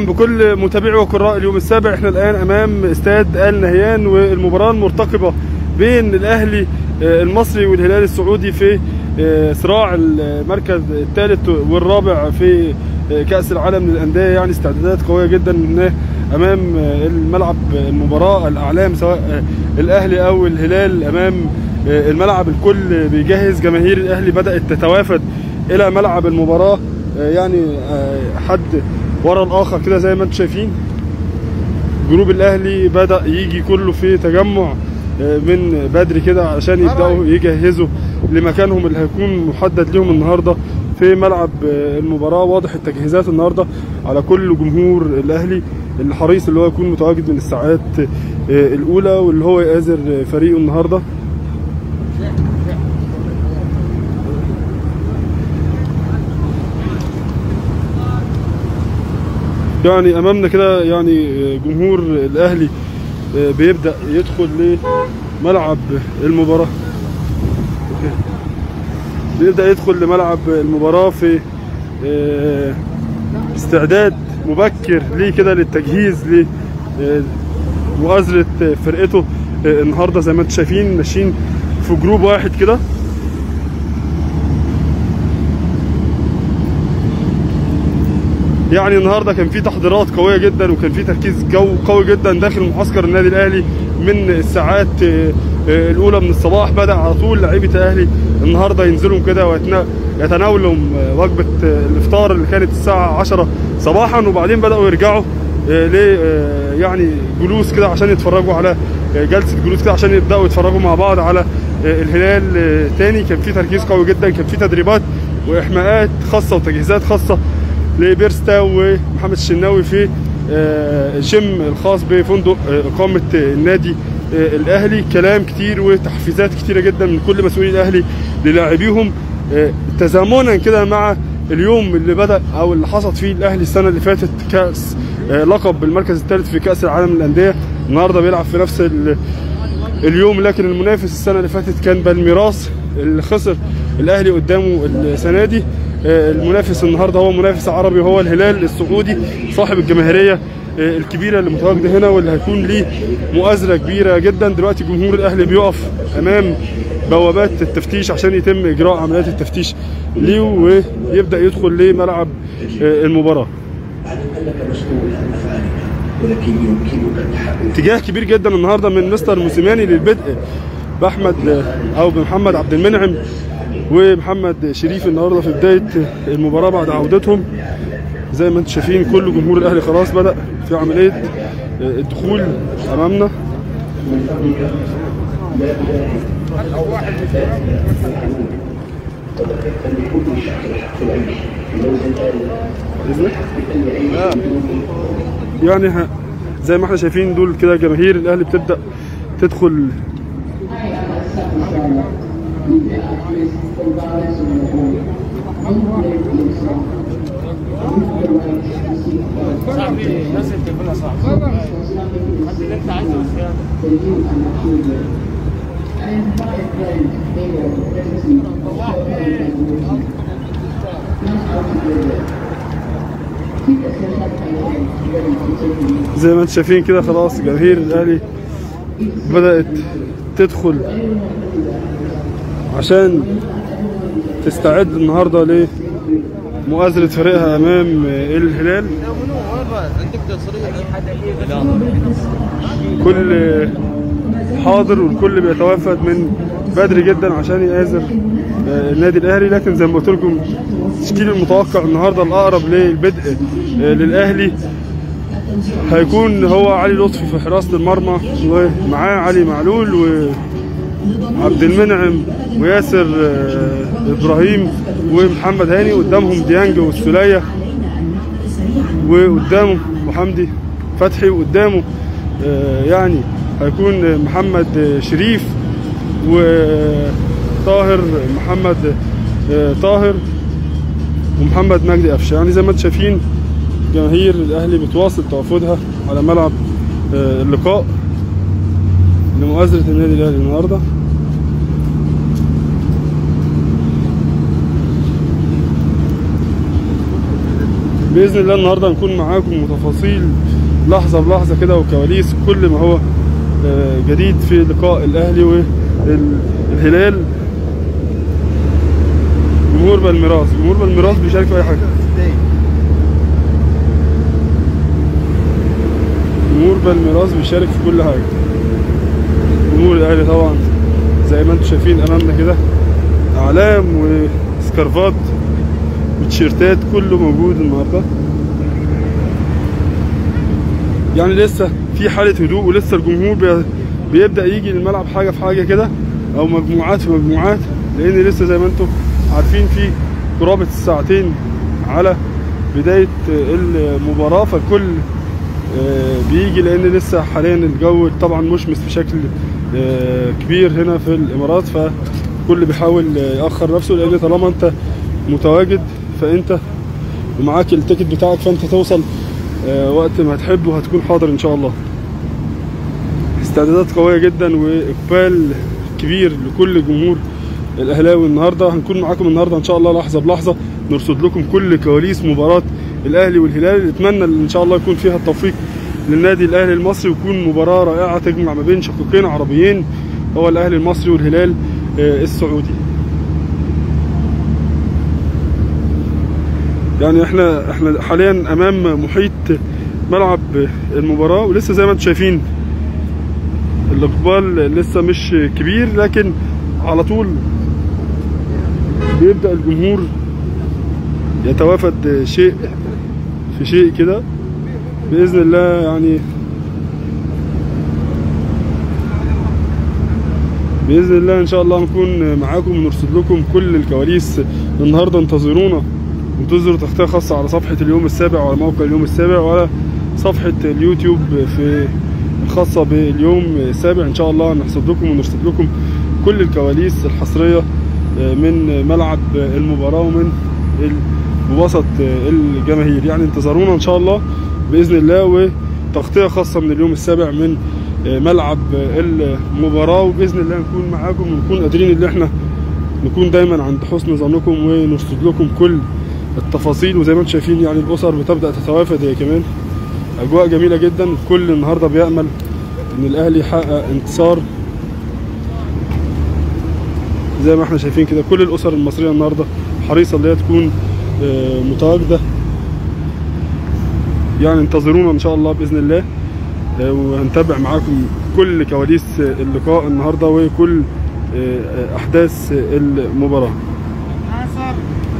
اهلا بكل متابعي وقراء اليوم السابع احنا الان امام استاد ال نهيان والمباراه المرتقبه بين الاهلي آه، المصري والهلال السعودي في آه، صراع المركز الثالث والرابع في آه، كاس العالم للانديه يعني استعدادات قويه جدا هنا امام آه، الملعب المباراه الاعلام سواء آه، الاهلي او الهلال امام آه، الملعب الكل بيجهز جماهير الاهلي بدات تتوافد الى ملعب المباراه آه، يعني آه، حد ورا الاخر كده زي ما انتم شايفين جروب الاهلي بدا يجي كله في تجمع آه، من بدري كده عشان يبداوا يجهزوا لمكانهم اللي هيكون محدد لهم النهارده في ملعب آه، المباراه واضح التجهيزات النهارده على كل جمهور الاهلي اللي حريص اللي هو يكون متواجد من الساعات آه، الاولى واللي هو يآزر آه، فريقه النهارده يعني امامنا كده يعني جمهور الاهلي بيبدا يدخل لملعب المباراه بيبدا يدخل لملعب المباراه في آه، استعداد مبكر ليه كده للتجهيز لمؤازره فرقته آه، النهارده زي ما انتم شايفين ماشيين في جروب واحد كده يعني النهارده كان في تحضيرات قويه جدا وكان في تركيز جو قوي جدا داخل معسكر النادي الاهلي من الساعات آه، آه، الاولى من الصباح بدا على طول لعيبه الاهلي النهارده ينزلوا كده ويتناولوا آه، وجبه آه، الافطار اللي كانت الساعه 10 صباحا وبعدين بداوا يرجعوا آه، ل آه، يعني جلوس كده عشان يتفرجوا على آه، جلسه جلوس كده عشان يبداوا يتفرجوا مع بعض على آه، الهلال آه، تاني كان في تركيز قوي جدا كان في تدريبات واحماءات خاصه وتجهيزات خاصه لبيرستا ومحمد الشناوي في آه، الجيم الخاص بفندق آه، اقامه آه، النادي آه، الاهلي كلام كتير وتحفيزات كتيره جدا من كل مسؤولي الاهلي للاعبيهم آه، تزامنا كده مع اليوم اللي بدا او اللي حصد فيه الاهلي السنه اللي فاتت كاس آه، لقب بالمركز الثالث في كاس العالم للانديه النهارده بيلعب في نفس ال- اليوم لكن المنافس السنه اللي فاتت كان بالميراس اللي خسر الاهلي قدامه السنه دي آه، المنافس النهارده هو منافس عربي هو الهلال السعودي صاحب الجماهيريه آه، الكبيره اللي متواجده هنا واللي هيكون ليه مؤازره كبيره جدا دلوقتي جمهور الاهلي بيقف امام بوابات التفتيش عشان يتم اجراء عمليات التفتيش ليه ويبدا يدخل لملعب آه، المباراه أعلم أنك مسؤول عن أفعالك ولكن يمكنك التحكم اتجاه كبير جدا النهارده من مستر موسيماني للبدء باحمد او بمحمد عبد المنعم ومحمد شريف النهارده في بدايه المباراه بعد عودتهم زي ما انتم شايفين كل جمهور الاهلي خلاص بدا في عمليه الدخول امامنا لكل شخص في العيش آه. يعني ه- زي ما احنا شايفين دول كده جماهير الاهلي بتبدا تدخل صاحبي الناس اللي بتقولها صعب خد اللي انت عايزه بزياده زي ما انتم شايفين كده خلاص جماهير الاهلي بدات تدخل عشان تستعد النهارده لمؤازرة فريقها امام الهلال عندك تصريح كل حاضر والكل بيتوافد من بدري جدا عشان يآزر آه، النادي الاهلي لكن زي ما قلت لكم التشكيل المتوقع النهارده الاقرب للبدء آه، للاهلي هيكون هو علي لطفي في حراسه المرمى ومعاه علي معلول وعبد المنعم وياسر آه، ابراهيم ومحمد هاني قدامهم ديانج والسوليه وقدامه وحمدي فتحي وقدامه آه، يعني هيكون محمد آه، شريف وطاهر محمد آه، طاهر ومحمد مجدي قفشه يعني زي ما انتم شايفين جماهير الاهلي بتواصل توافدها على ملعب آه، اللقاء لمؤازرة النادي الاهلي النهارده باذن الله النهارده هنكون معاكم وتفاصيل لحظه بلحظه كده وكواليس كل ما هو آه، جديد في لقاء الاهلي والهلال جمهور بالميراث جمهور بالميراث بيشارك في اي حاجه جمهور بالميراث بيشارك في كل حاجه جمهور الاهلي طبعا زي ما انتم شايفين امامنا كده اعلام وسكارفات وتيشيرتات كله موجود النهارده يعني لسه في حاله هدوء ولسه الجمهور بي- بيبدا يجي الملعب حاجه في حاجه كده او مجموعات في مجموعات لان لسه زي ما انتم عارفين في قرابه الساعتين على بدايه المباراه فالكل آه، بيجي لان لسه حاليا الجو طبعا مشمس بشكل آه، كبير هنا في الامارات فكل بيحاول آه، ياخر نفسه لان طالما انت متواجد فانت ومعاك التيكت بتاعك فانت توصل آه، وقت ما تحب وهتكون حاضر ان شاء الله استعدادات قويه جدا واقبال كبير لكل جمهور الاهلاوي النهارده هنكون معاكم النهارده ان شاء الله لحظه بلحظه نرصد لكم كل كواليس مباراه الاهلي والهلال نتمنى ان شاء الله يكون فيها التوفيق للنادي الاهلي المصري ويكون مباراه رائعه تجمع ما بين شقيقين عربيين هو الاهلي المصري والهلال آه، السعودي يعني احنا احنا حاليا امام محيط ملعب المباراه ولسه زي ما انتم شايفين الاقبال لسه مش كبير لكن على طول بيبدا الجمهور يتوافد شيء في شيء كده باذن الله يعني باذن الله ان شاء الله نكون معاكم ونرصد لكم كل الكواليس النهارده انتظرونا انتظروا تغطيه خاصه على صفحه اليوم السابع وعلى موقع اليوم السابع وعلى صفحه اليوتيوب في الخاصه باليوم السابع ان شاء الله نحصد لكم ونرصد لكم كل الكواليس الحصريه من ملعب المباراه ومن وسط الجماهير يعني انتظرونا ان شاء الله باذن الله وتغطيه خاصه من اليوم السابع من ملعب المباراه وباذن الله نكون معاكم ونكون قادرين ان احنا نكون دايما عند حسن ظنكم ونرصد لكم كل التفاصيل وزي ما انتم شايفين يعني الاسر بتبدا تتوافد هي كمان اجواء جميله جدا الكل النهارده بيامل ان الاهلي يحقق انتصار زي ما احنا شايفين كده كل الاسر المصريه النهارده حريصه ان هي تكون آه، متواجده يعني انتظرونا ان شاء الله باذن الله آه، وهنتابع معاكم كل كواليس اللقاء النهارده وكل آه، احداث المباراه